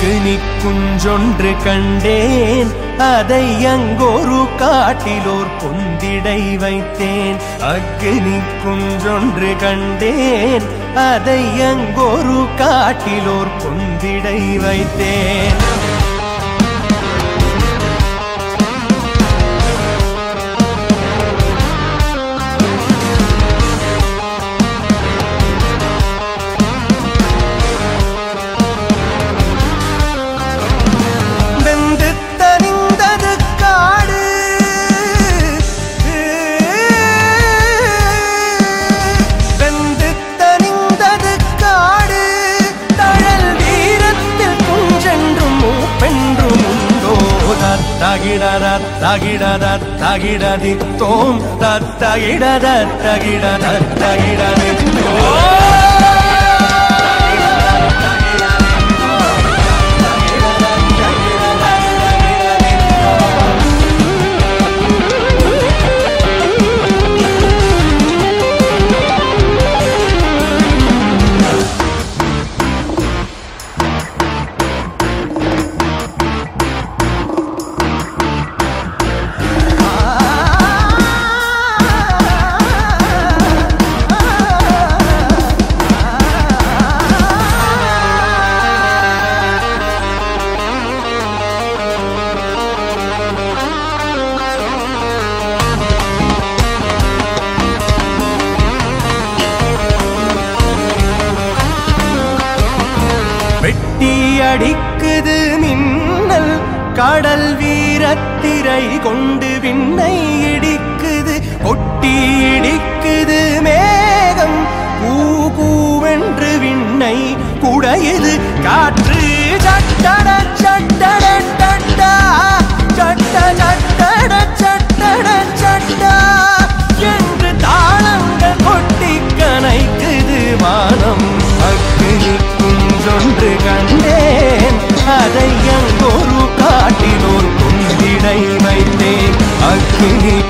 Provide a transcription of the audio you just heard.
அக்னி குஞ்சொன்று கண்டேன் அதை அங்கொரு காட்டிலோர் பொந்திடை வைத்தேன் அக்னி குஞ்சொன்று கண்டேன் அதை அங்கொரு காட்டிலோர் பொந்திடை வைத்தேன் வெந்து தனிந்தது காடு வெந்து தனிந்தது காடு தழல் வீரத்தில் குஞ்சென்றும் மூப்பென்றும் உண்டோ தத்தகிடத தகிடத தகிடதி தோம் தத்தகிடத தகிடத தகிடதி வெட்டி அடிக்குது மின்னல் கடல் வீரத்திரை கொண்டு விண்ணை இடிக்குது கொட்டி இடிக்குது மேகம் கூ கூவென்று விண்ணை குடையுது காற்று சட்டட சட்டட சட்டா சட்ட சட்டட சட்டட சட்டா என்று தாளங்கள் கொட்டி கனைக்குது வானம் அக்னி குஞ்சொன்று கண்டேன் அதை அங்கொரு காட்டிலோர் குந்திடை வைத்தேன் அக்னி